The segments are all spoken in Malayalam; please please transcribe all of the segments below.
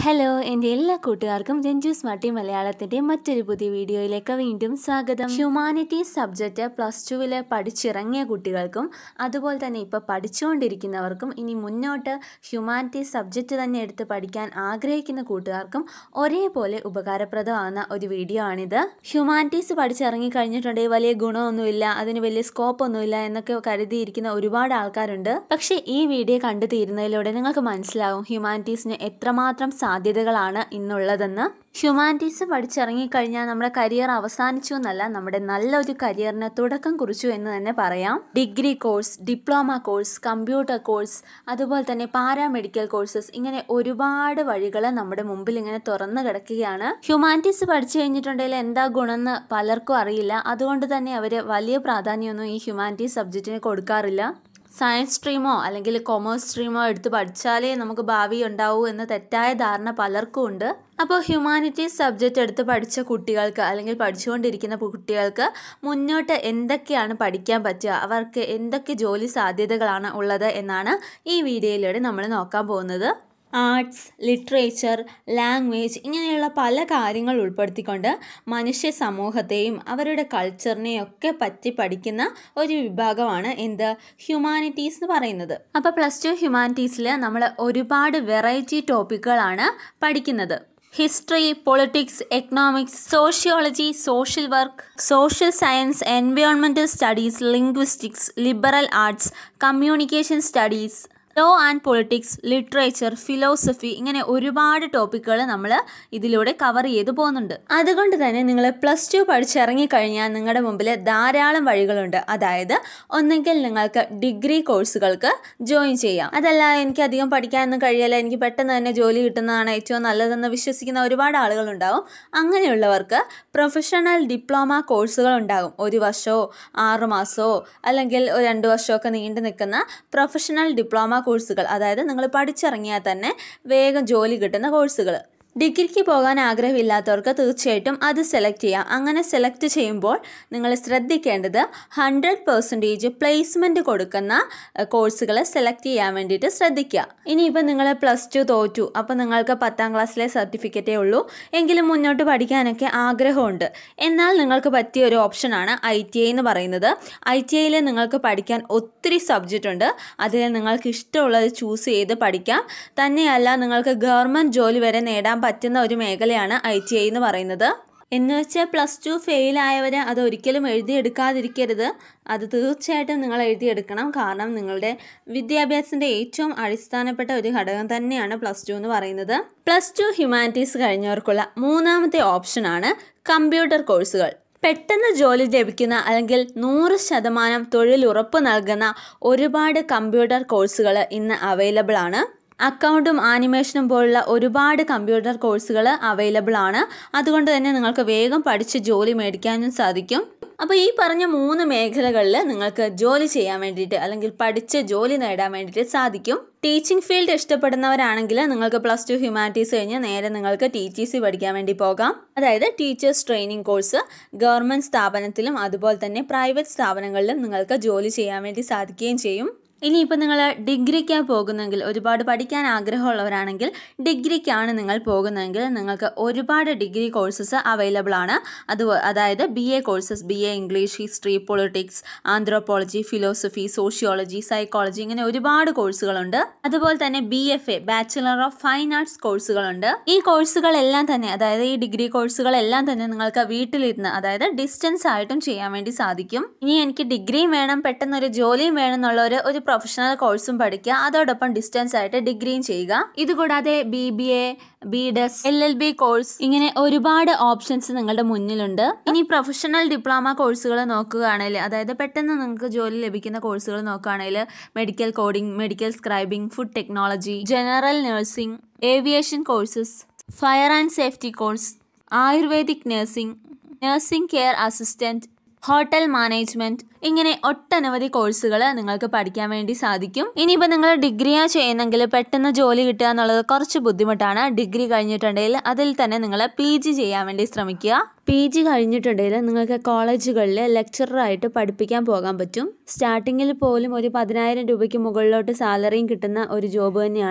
ഹലോ എൻ്റെ എല്ലാ കൂട്ടുകാർക്കും രഞ്ജൂസ് മട്ടി മലയാളത്തിൻ്റെ മറ്റൊരു പുതിയ വീഡിയോയിലേക്ക് വീണ്ടും സ്വാഗതം ഹ്യൂമാനിറ്റീസ് സബ്ജക്റ്റ് പ്ലസ് ടുവിൽ പഠിച്ചിറങ്ങിയ കുട്ടികൾക്കും അതുപോലെ തന്നെ ഇപ്പോൾ പഠിച്ചുകൊണ്ടിരിക്കുന്നവർക്കും ഇനി മുന്നോട്ട് ഹ്യൂമാനിറ്റീസ് സബ്ജക്റ്റ് തന്നെ എടുത്ത് പഠിക്കാൻ ആഗ്രഹിക്കുന്ന കൂട്ടുകാർക്കും ഒരേപോലെ ഉപകാരപ്രദമാകുന്ന ഒരു വീഡിയോ ആണിത് ഹ്യൂമാനിറ്റീസ് പഠിച്ചിറങ്ങി കഴിഞ്ഞിട്ടുണ്ടെങ്കിൽ വലിയ ഗുണമൊന്നുമില്ല അതിന് വലിയ സ്കോപ്പ് ഒന്നുമില്ല എന്നൊക്കെ കരുതിയിരിക്കുന്ന ഒരുപാട് ആൾക്കാരുണ്ട് പക്ഷേ ഈ വീഡിയോ കണ്ടു തീരുന്നതിലൂടെ നിങ്ങൾക്ക് മനസ്സിലാവും ഹ്യൂമാനിറ്റീസിന് എത്രമാത്രം സാധ്യതകളാണ് ഇന്നുള്ളതെന്ന് ഹ്യൂമാനിറ്റീസ് പഠിച്ചിറങ്ങിക്കഴിഞ്ഞാൽ നമ്മുടെ കരിയർ അവസാനിച്ചു എന്നല്ല നമ്മുടെ നല്ലൊരു കരിയറിന് തുടക്കം കുറിച്ചു എന്ന് തന്നെ പറയാം degree course diploma course computer course അതുപോലെ തന്നെ പാരാമെഡിക്കൽ കോഴ്സസ് ഇങ്ങനെ ഒരുപാട് വഴികൾ നമ്മുടെ മുമ്പിൽ ഇങ്ങനെ തുറന്നു കിടക്കുകയാണ് ഹ്യൂമാനിറ്റീസ് പഠിച്ചു കഴിഞ്ഞിട്ടുണ്ടെങ്കിൽ എന്താ ഗുണമെന്ന് പലർക്കും അറിയില്ല അതുകൊണ്ട് തന്നെ അവർ വലിയ പ്രാധാന്യമൊന്നും ഈ ഹ്യൂമാനിറ്റീസ് സബ്ജക്റ്റിന് കൊടുക്കാറില്ല സയൻസ് സ്ട്രീമോ അല്ലെങ്കിൽ കൊമേഴ്സ് സ്ട്രീമോ എടുത്ത് പഠിച്ചാലേ നമുക്ക് ഭാവി ഉണ്ടാവൂ എന്ന തെറ്റായ ധാരണ പലർക്കും ഉണ്ട് അപ്പോൾ ഹ്യൂമാനിറ്റീസ് സബ്ജക്റ്റ് എടുത്ത് പഠിച്ച കുട്ടികൾക്ക് അല്ലെങ്കിൽ പഠിച്ചുകൊണ്ടിരിക്കുന്ന കുട്ടികൾക്ക് മുന്നോട്ട് എന്തൊക്കെയാണ് പഠിക്കാൻ പറ്റുക അവർക്ക് എന്തൊക്കെ ജോലി സാധ്യതകളാണ് ഉള്ളത് എന്നാണ് ഈ വീഡിയോയിലൂടെ നമ്മൾ നോക്കാൻ പോകുന്നത് ആർട്സ് ലിറ്ററേച്ചർ ലാംഗ്വേജ് ഇങ്ങനെയുള്ള പല കാര്യങ്ങൾ ഉൾപ്പെടുത്തിക്കൊണ്ട് മനുഷ്യ സമൂഹത്തെയും അവരുടെ കൾച്ചറിനെയും ഒക്കെ പറ്റി പഠിക്കുന്ന ഒരു വിഭാഗമാണ് എന്ത് ഹ്യൂമാനിറ്റീസ് എന്ന് പറയുന്നത് അപ്പോൾ പ്ലസ് ടു ഹ്യൂമാനിറ്റീസിൽ നമ്മൾ ഒരുപാട് വെറൈറ്റി ടോപ്പിക്കുകളാണ് പഠിക്കുന്നത് history politics economics sociology social work social science environmental studies linguistics liberal arts communication studies law and politics literature philosophy ഇങ്ങനെ ഒരുപാട് ടോപ്പിക്കുകൾ നമ്മൾ ഇതിലൂടെ കവർ ചെയ്ത് പോകുന്നുണ്ട് അതുകൊണ്ട് തന്നെ നിങ്ങൾ പ്ലസ് ടു പഠിച്ചിറങ്ങിക്കഴിഞ്ഞാൽ നിങ്ങളുടെ മുമ്പിൽ ധാരാളം വഴികളുണ്ട് അതായത് ഒന്നെങ്കിൽ നിങ്ങൾക്ക് ഡിഗ്രി കോഴ്സുകൾക്ക് ജോയിൻ ചെയ്യാം അതല്ല എനിക്ക് അധികം പഠിക്കാനൊന്നും കഴിയില്ല എനിക്ക് പെട്ടെന്ന് തന്നെ ജോലി കിട്ടുന്നതാണ് ഏറ്റവും നല്ലതെന്ന് വിശ്വസിക്കുന്ന ഒരുപാട് ആളുകളുണ്ടാവും അങ്ങനെയുള്ളവർക്ക് പ്രൊഫഷണൽ ഡിപ്ലോമ കോഴ്സുകൾ ഉണ്ടാകും ഒരു വർഷമോ ആറു മാസമോ അല്ലെങ്കിൽ ഒരു രണ്ട് വർഷമൊക്കെ നീണ്ടു നിൽക്കുന്ന പ്രൊഫഷണൽ ഡിപ്ലോമ കോഴ്സുകൾ അതായത് നിങ്ങൾ പഠിച്ചിറങ്ങിയാൽ തന്നെ വേഗം ജോലി കിട്ടുന്ന കോഴ്സുകൾ ഡിഗ്രിക്ക് പോകാൻ ആഗ്രഹമില്ലാത്തവർക്ക് തീർച്ചയായിട്ടും അത് സെലക്ട് ചെയ്യാം അങ്ങനെ സെലക്ട് ചെയ്യുമ്പോൾ നിങ്ങൾ ശ്രദ്ധിക്കേണ്ടത് ഹൺഡ്രഡ് പെർസെൻറ്റേജ് പ്ലേസ്മെൻറ്റ് കൊടുക്കുന്ന കോഴ്സുകൾ സെലക്ട് ചെയ്യാൻ വേണ്ടിയിട്ട് ശ്രദ്ധിക്കുക ഇനിയിപ്പോൾ നിങ്ങൾ പ്ലസ് ടു തോറ്റു അപ്പോൾ നിങ്ങൾക്ക് പത്താം ക്ലാസ്സിലെ സർട്ടിഫിക്കറ്റേ ഉള്ളൂ എങ്കിലും മുന്നോട്ട് പഠിക്കാനൊക്കെ ആഗ്രഹമുണ്ട് എന്നാൽ നിങ്ങൾക്ക് പറ്റിയ ഒരു ഓപ്ഷനാണ് ഐ ടി ഐ എന്ന് പറയുന്നത് ഐ ടി ഐയിൽ നിങ്ങൾക്ക് പഠിക്കാൻ ഒത്തിരി സബ്ജക്റ്റ് ഉണ്ട് അതിൽ നിങ്ങൾക്ക് ഇഷ്ടമുള്ളത് ചൂസ് ചെയ്ത് പഠിക്കാം തന്നെയല്ല നിങ്ങൾക്ക് ഗവൺമെൻറ് ജോലി വരെ നേടാൻ പറ്റുന്ന ഒരു മേഖലയാണ് ഐ ടി ഐ എന്ന് പറയുന്നത് എന്ന് വെച്ചാൽ പ്ലസ് ടു ഫെയിലായവർ അത് ഒരിക്കലും എഴുതിയെടുക്കാതിരിക്കരുത് അത് തീർച്ചയായിട്ടും നിങ്ങൾ എഴുതിയെടുക്കണം കാരണം നിങ്ങളുടെ വിദ്യാഭ്യാസത്തിൻ്റെ ഏറ്റവും അടിസ്ഥാനപ്പെട്ട ഒരു ഘടകം തന്നെയാണ് പ്ലസ് ടു എന്ന് പറയുന്നത് പ്ലസ് ടു ഹ്യൂമാനിറ്റീസ് കഴിഞ്ഞവർക്കുള്ള മൂന്നാമത്തെ ഓപ്ഷനാണ് കമ്പ്യൂട്ടർ കോഴ്സുകൾ പെട്ടെന്ന് ജോലി ലഭിക്കുന്ന അല്ലെങ്കിൽ നൂറ് ശതമാനം തൊഴിൽ ഉറപ്പ് നൽകുന്ന ഒരുപാട് കമ്പ്യൂട്ടർ കോഴ്സുകൾ ഇന്ന് അവൈലബിൾ ആണ് അക്കൗണ്ടും ആനിമേഷനും പോലുള്ള ഒരുപാട് കമ്പ്യൂട്ടർ കോഴ്സുകൾ അവൈലബിൾ ആണ് അതുകൊണ്ട് തന്നെ നിങ്ങൾക്ക് വേഗം പഠിച്ച് ജോലി മേടിക്കാനും സാധിക്കും അപ്പോൾ ഈ പറഞ്ഞ മൂന്ന് മേഖലകളിൽ നിങ്ങൾക്ക് ജോലി ചെയ്യാൻ വേണ്ടിയിട്ട് അല്ലെങ്കിൽ പഠിച്ച് ജോലി നേടാൻ വേണ്ടിയിട്ട് സാധിക്കും ടീച്ചിങ് ഫീൽഡ് ഇഷ്ടപ്പെടുന്നവരാണെങ്കിൽ നിങ്ങൾക്ക് പ്ലസ് ടു ഹ്യൂമാനിറ്റീസ് കഴിഞ്ഞ് നേരെ നിങ്ങൾക്ക് ടി ടി സി പഠിക്കാൻ വേണ്ടി പോകാം അതായത് ടീച്ചേഴ്സ് ട്രെയിനിങ് കോഴ്സ് ഗവൺമെൻറ് സ്ഥാപനത്തിലും അതുപോലെ തന്നെ പ്രൈവറ്റ് സ്ഥാപനങ്ങളിലും നിങ്ങൾക്ക് ജോലി ചെയ്യാൻ വേണ്ടി സാധിക്കുകയും ചെയ്യും ഇനിയിപ്പോൾ നിങ്ങൾ ഡിഗ്രിക്കാണ് പോകുന്നതെങ്കിൽ ഒരുപാട് പഠിക്കാൻ ആഗ്രഹമുള്ളവരാണെങ്കിൽ ഡിഗ്രിക്കാണ് നിങ്ങൾ പോകുന്നതെങ്കിൽ നിങ്ങൾക്ക് ഒരുപാട് ഡിഗ്രി കോഴ്സസ് അവൈലബിൾ ആണ് അത് അതായത് B A courses B A English history politics anthropology philosophy sociology psychology ഇങ്ങനെ ഒരുപാട് കോഴ്സുകളുണ്ട് അതുപോലെ തന്നെ B F A bachelor of fine arts കോഴ്സുകളുണ്ട് ഈ കോഴ്സുകളെല്ലാം തന്നെ അതായത് ഈ ഡിഗ്രി കോഴ്സുകളെല്ലാം തന്നെ നിങ്ങൾക്ക് വീട്ടിലിരുന്ന് അതായത് ഡിസ്റ്റൻസ് ആയിട്ടും ചെയ്യാൻ വേണ്ടി സാധിക്കും ഇനി എനിക്ക് ഡിഗ്രിയും വേണം പെട്ടെന്ന് ഒരു ജോലിയും വേണം എന്നുള്ളവർ ഒരു പ്രൊഫഷണൽ കോഴ്സും പഠിക്കുക അതോടൊപ്പം ഡിസ്റ്റൻസ് ആയിട്ട് ഡിഗ്രിയും ചെയ്യുക ഇതുകൂടാതെ B B A B Des L L B course ഇങ്ങനെ ഒരുപാട് ഓപ്ഷൻസ് നിങ്ങളുടെ മുന്നിലുണ്ട് ഇനി പ്രൊഫഷണൽ ഡിപ്ലോമ കോഴ്സുകൾ നോക്കുകയാണെങ്കിൽ അതായത് പെട്ടെന്ന് നിങ്ങൾക്ക് ജോലി ലഭിക്കുന്ന കോഴ്സുകൾ നോക്കുകയാണെങ്കിൽ medical coding medical scribing food technology general nursing aviation courses fire and safety course ayurvedic nursing nursing care assistant hotel management ഇങ്ങനെ ഒട്ടനവധി കോഴ്സുകൾ നിങ്ങൾക്ക് പഠിക്കാൻ വേണ്ടി സാധിക്കും ഇനിയിപ്പോൾ നിങ്ങൾ ഡിഗ്രിയാ ചെയ്യുന്നെങ്കിൽ പെട്ടെന്ന് ജോലി കിട്ടുക എന്നുള്ളത് കുറച്ച് ബുദ്ധിമുട്ടാണ് ഡിഗ്രി കഴിഞ്ഞിട്ടുണ്ടെങ്കിൽ അതിൽ തന്നെ നിങ്ങൾ പി ജി ചെയ്യാൻ വേണ്ടി ശ്രമിക്കുക പി ജി കഴിഞ്ഞിട്ടുണ്ടെങ്കിൽ നിങ്ങൾക്ക് കോളേജുകളിൽ ലെക്ചറായിട്ട് പഠിപ്പിക്കാൻ പോകാൻ പറ്റും സ്റ്റാർട്ടിങ്ങിൽ പോലും ഒരു പതിനായിരം രൂപയ്ക്ക് മുകളിലോട്ട് സാലറിയും കിട്ടുന്ന ഒരു ജോബ് തന്നെയാണ്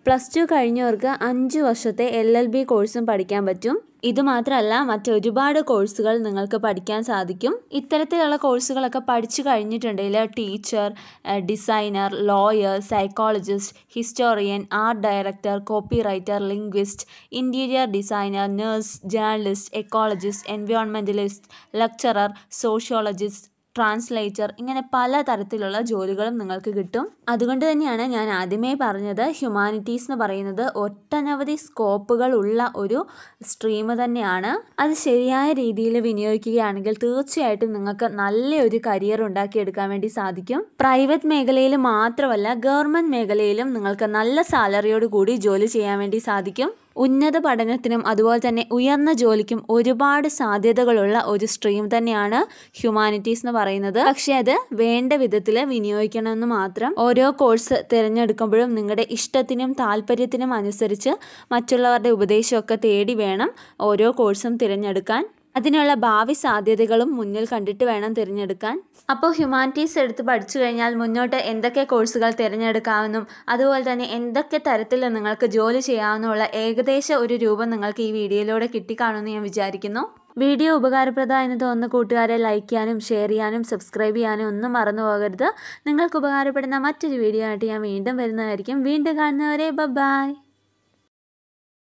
പ്ലസ് ടു കഴിഞ്ഞവർക്ക് അഞ്ച് വർഷത്തെ എൽ എൽ ബി കോഴ്സും പഠിക്കാൻ പറ്റും ഇതുമാത്രമല്ല മറ്റൊരുപാട് കോഴ്സുകൾ നിങ്ങൾക്ക് പഠിക്കാൻ സാധിക്കും ഇത്തരത്തിലുള്ള കോഴ്സുകളൊക്കെ പഠിച്ചു കഴിഞ്ഞിട്ടുണ്ടെങ്കിൽ teacher designer lawyer psychologist historian art director copywriter linguist interior designer nurse journalist ecologist environmentalist lecturer sociologist translator ഇങ്ങനെ പല തരത്തിലുള്ള ജോലികളും നിങ്ങൾക്ക് കിട്ടും അതുകൊണ്ട് തന്നെയാണ് ഞാൻ ആദ്യമേ പറഞ്ഞത് ഹ്യൂമാനിറ്റീസ് എന്ന് പറയുന്നത് ഒട്ടനവധി സ്കോപ്പുകൾ ഉള്ള ഒരു സ്ട്രീം തന്നെയാണ് അത് ശരിയായ രീതിയിൽ വിനിയോഗിക്കുകയാണെങ്കിൽ തീർച്ചയായിട്ടും നിങ്ങൾക്ക് നല്ലൊരു കരിയർ ഉണ്ടാക്കിയെടുക്കാൻ വേണ്ടി സാധിക്കും പ്രൈവറ്റ് മേഖലയിൽ മാത്രമല്ല ഗവൺമെൻറ് മേഖലയിലും നിങ്ങൾക്ക് നല്ല സാലറിയോട് കൂടി ജോലി ചെയ്യാൻ വേണ്ടി സാധിക്കും ഉന്നത പഠനത്തിനും അതുപോലെ തന്നെ ഉയർന്ന ജോലിക്കും ഒരുപാട് സാധ്യതകളുള്ള ഒരു സ്ട്രീം തന്നെയാണ് ഹ്യൂമാനിറ്റീസ് എന്ന് പറയുന്നത് പക്ഷേ അത് വേണ്ട വിധത്തിൽ വിനിയോഗിക്കണമെന്ന് മാത്രം ഓരോ കോഴ്സ് തിരഞ്ഞെടുക്കുമ്പോഴും നിങ്ങളുടെ ഇഷ്ടത്തിനും താല്പര്യത്തിനും അനുസരിച്ച് മറ്റുള്ളവരുടെ ഉപദേശമൊക്കെ തേടി വേണം ഓരോ കോഴ്സും തിരഞ്ഞെടുക്കാൻ അതിനുള്ള ഭാവി സാധ്യതകളും മുന്നിൽ കണ്ടിട്ട് വേണം തിരഞ്ഞെടുക്കാൻ അപ്പോൾ ഹ്യൂമാനിറ്റീസ് എടുത്ത് പഠിച്ചു കഴിഞ്ഞാൽ മുന്നോട്ട് എന്തൊക്കെ കോഴ്സുകൾ തിരഞ്ഞെടുക്കാമെന്നും അതുപോലെ തന്നെ എന്തൊക്കെ തരത്തിൽ നിങ്ങൾക്ക് ജോലി ചെയ്യാമെന്നുള്ള ഏകദേശ ഒരു രൂപം നിങ്ങൾക്ക് ഈ വീഡിയോയിലൂടെ കിട്ടിക്കാണുമെന്ന് ഞാൻ വിചാരിക്കുന്നു വീഡിയോ ഉപകാരപ്രദമായെന്ന് തോന്നുന്ന കൂട്ടുകാരെ ലൈക്ക് ചെയ്യാനും ഷെയർ ചെയ്യാനും സബ്സ്ക്രൈബ് ചെയ്യാനും ഒന്നും മറന്നു പോകരുത് നിങ്ങൾക്ക് ഉപകാരപ്പെടുന്ന മറ്റൊരു വീഡിയോ ആയിട്ട് ഞാൻ വീണ്ടും വരുന്നതായിരിക്കും വീണ്ടും കാണുന്നവരെ ബൈ